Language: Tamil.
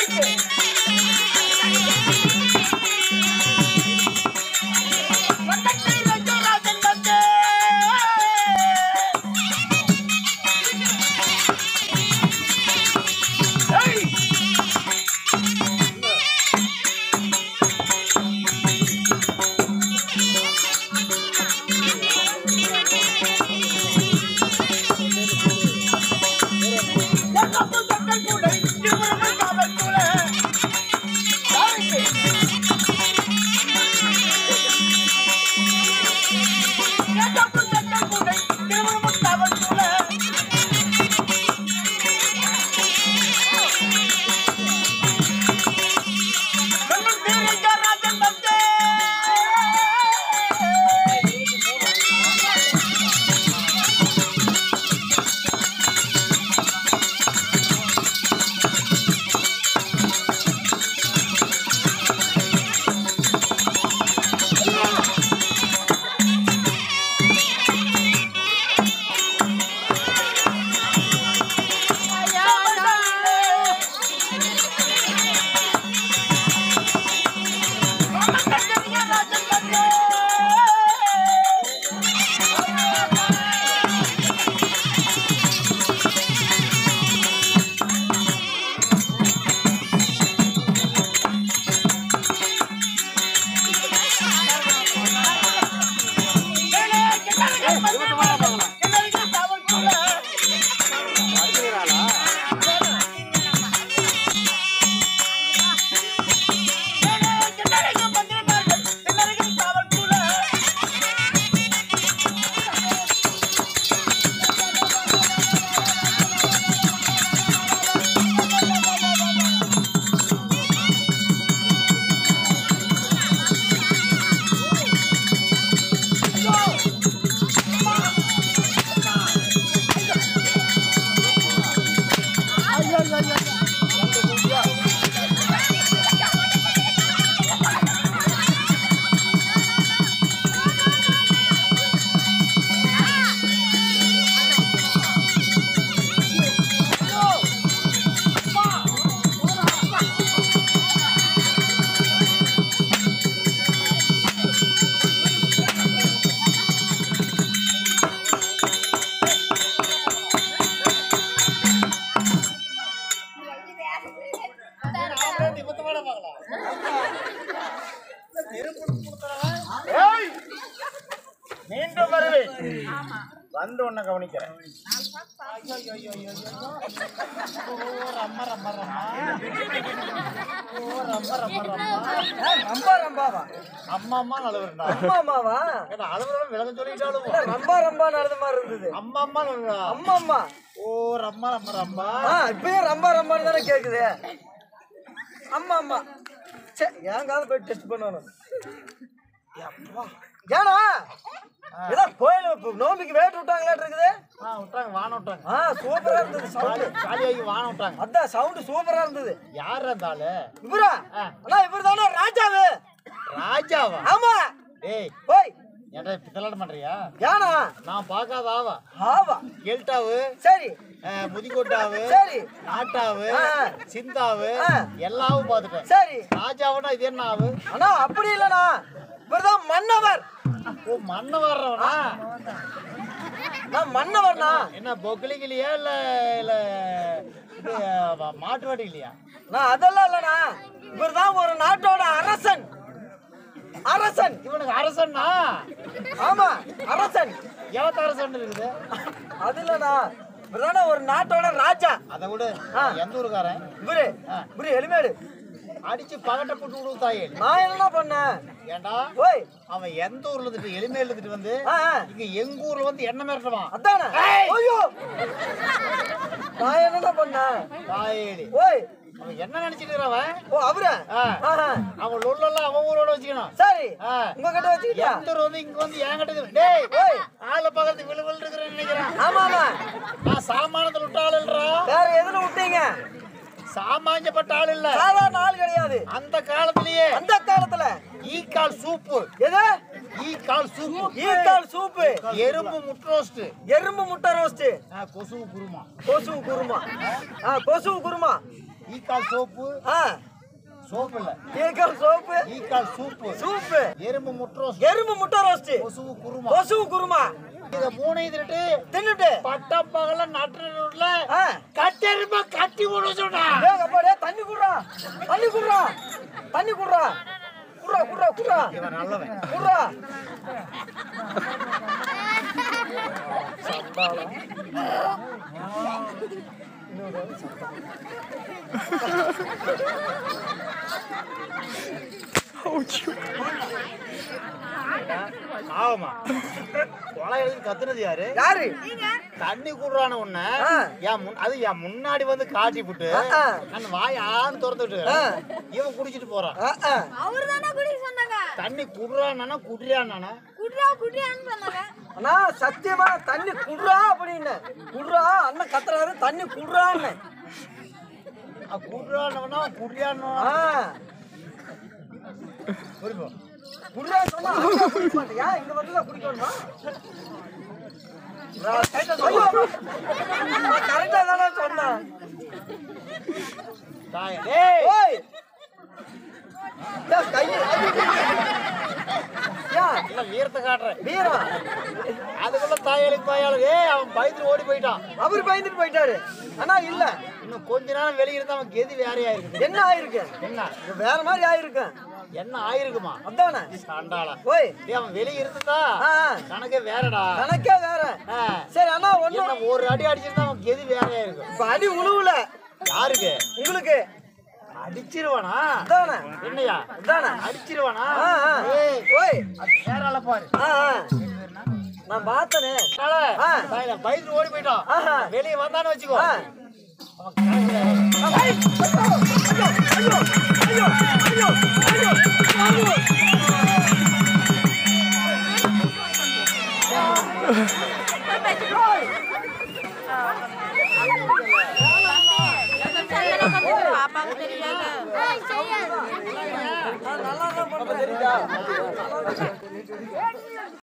ஏய்! மீண்டும் வருவேன் வந்து உன்னை கவனிக்கிறேன் ரம்பா ரம்பாவா அம்மா அம்மா அழுவுறா அம்மா அம்மாவா அழுவுறோம் விலக சொல்லிட்டாலும் ரம்பா ரம்பா நடந்த மாதிரி இருந்தது அம்மா அம்மா அழுவுறா அம்மா அம்மா ஓ ரம்மா ரம்மா ரம்மா ஆ இப்பயே ரம்பா ரம்பான்னு தானே கேக்குது அம்மா அம்மா சே என் காது போய் டெஸ்ட் பண்ணணும் ஏனா ஏதோ கோயில் இப்ப நோம்பிக்கு வேட்டு விட்டாங்களாட்டு இருக்குது ஆ விட்டாங்க வானம் விட்டாங்க ஆ சூப்பரா இருந்தது சவுண்டு காலி- காலியாகி வானம் விட்டாங்க அதான் சவுண்டு சூப்பரா இருந்தது யார் அந்த ஆளு இவரா ஆ. அண்ணா இவர் தானே ராஜாவு ராஜாவா ஆமா ஏய் ஓய் என்ன பித்தலாட்டம் பண்றியா ஏனா நான் பார்க்காத ஆவா ஆவா கெல்ட்டாவு சரி அஹ், முதிகொட்டாவு சரி நாட்டாவு ஆ. சிந்தாவு ஆ. எல்லாவும் பார்த்துட்டேன் சரி ராஜாவுனா இது என்ன ஆவு அண்ணா அப்படி இல்லண்ணா இவர்தான் மன்னவர் ஓ மண்ண வர்றவனா நான் மன்னவர்ண்ணா என்ன பொக்கிலி கிளியா இல்ல இல்ல இது அஹ், மாட்டு வாடி இல்லையா நான் அதெல்லாம் இல்லண்ணா இவர்தான் ஒரு நாட்டோட அரசன் அரசன் இவனுக்கு அரசன்னா ஆமா அரசன் எவத்த அரசன் இருக்குது அது இல்லண்ணா இவர்தானே ஒரு நாட்டோட ராஜா அதை விட ஆ. எந்த ஊருக்காரன் இவரு ஆ. இவரு எலிமேடு அடிச்சு பகட்ட போட்டு விடு தாயே நான் என்ன பண்ணேன் ஏண்டா ஓய் அவன் எந்த ஊர்ல இருந்துட்டு எளிமையில இருந்துட்டு வந்து ஆ, ஆ. இங்க எங்க ஊர்ல வந்து என்ன மிரட்டுவான் அதானே ஏய்! ஐயோ நான் என்னண்ணா பண்ணேன் தாயேடி ஓய் அவன் என்ன நினைச்சிட்டு இருக்கிறவன் ஓ அவரு ஆ. ஆஹா. அவன் லொல்லெல்லாம் அவன் ஊரோட வச்சுக்கணும் சரி ஆ. உங்ககிட்ட வச்சுக்கிட்டியா எந்த ஊர் வந்து இங்க வந்து என்கிட்ட இது- டேய் ஓய் ஆளை பக்கத்து விழு விழு இருக்கிறேன்னு நினைக்கிறேன் ஆமா ஆமா நான் சாமானத்துல விட்ட ஆள் இல்லடா வேற எதுல விட்டீங்க சாமாஞ்சப்பட்ட ஆள் இல்ல சாதாரண ஆள் கிடையாது அந்த காலத்திலேயே அந்த காலத்துல ஈக்கால் சூப்பு எது ஈக்கால் சூப்பு ஈத்தாள் சூப்பு எறும்பு முட்டை ரோஸ்ட் எறும்பு முட்டை ரோஸ்ட் கொசு குருமா கொசு குருமா ஆ கொசு குருமா ஈக்கால் சோப்பு ஆ சோப்பு இல்ல ஈக்கால் சோப்பு ஈக்கால் சூப்பு சூப்பு எறும்பு முட்ரோஸ் எறும்பு முட்டை ரோஸ்ட் கொசுவு குருமா கொசு குருமா இத மூணையும் திட்டு தின்னுட்டு பட்டம் பகல நட்டுல ஆ கட்டெரும்ப கட்டி விட சொன்னா டேய் அப்பா டேய் தண்ணி குடுறா தண்ணி குடுறா தண்ணி குடுறா குடுறா குடுறா குடுறா இவன் நல்லவன் குடுறா ஆமா கொலை எழுதி கத்துனது யாரு யாரு தண்ணி குடுறான உன்ன ஆ. என் முன் அது என் முன்னாடி வந்து காட்டி விட்டு ஆ, ஆ. அந்த வாய் ஆன்னு திறந்துட்டு ஆ. இவன் குடிச்சிட்டு போறான் ஆ, ஆ. அவர் தானே குடிக்க சொன்னாங்க தண்ணி குடுறானா குடியானா குடியா குடியான்னு சொன்னாங்க அண்ணா சத்தியமா தண்ணி குடுறா அப்படின்னு குடுறா அண்ணன் கத்துறாரு தண்ணி குடுறான்னு குடுறானவனா குடியானா ஆ புரியுமா குடுறா சொன்னா அங்க குடிக்க மாட்டியா இங்க வந்து குடிக்கணுமா கரெக்டா தானே சொன்னேன் தாய் டேய் ஓய் டேய், கையை ஏன் இல்ல வீரத்தை காட்டுறேன் வீரம் அதுக்குள்ள தாயாளுக்கு பாயாளுக்கு ஏய் அவன் பயத்துல ஓடி போயிட்டான் அவர் பயந்துட்டு போயிட்டாரு ஆனா இல்ல இன்னும் கொஞ்ச நேரம் வெளிய இருந்தா அவன் கெதி வேறையா இருக்குது என்ன ஆயிருக்கு என்ன இது வேற மாதிரி ஆயிருக்கு என்ன ஆயிருக்குமா அதானே சண்டாளா ஓய் டேய் அவன் வெளிய இருந்தா ஆ, ஆ. கணக்கே வேறடா கணக்கே வேற ஆ. சரி அண்ணா ஒண்ணும் என்ன ஒரு அடி அடிச்சிருந்தா அவன் கெதி வேறையா இருக்கும் இப்ப அடி உழுவுல யாருக்கு உங்களுக்கு அடிச்சிருவானா அதானே என்னையா அதானே அடிச்சிருவானா ஆ, ஆ. ஏய் ஓய் அது வேறால பாரு ஆ, ஆ. நான் பார்த்தனே அதனால ஆ. தாயில பயத்துல ஓடி போயிட்டான் ஆஹா. வெளிய வந்தான்னு வச்சுக்கோ ஆ. அவன் கணக்கு வேற. ஐய், ஐயோ, ஐயோ, ஐயோ, ஐயோ, ஐயோ, ஐயோ. பாப்பாவுக்கு தெரியாது நான் நல்லா தான் பண்றேன். தெரியுதா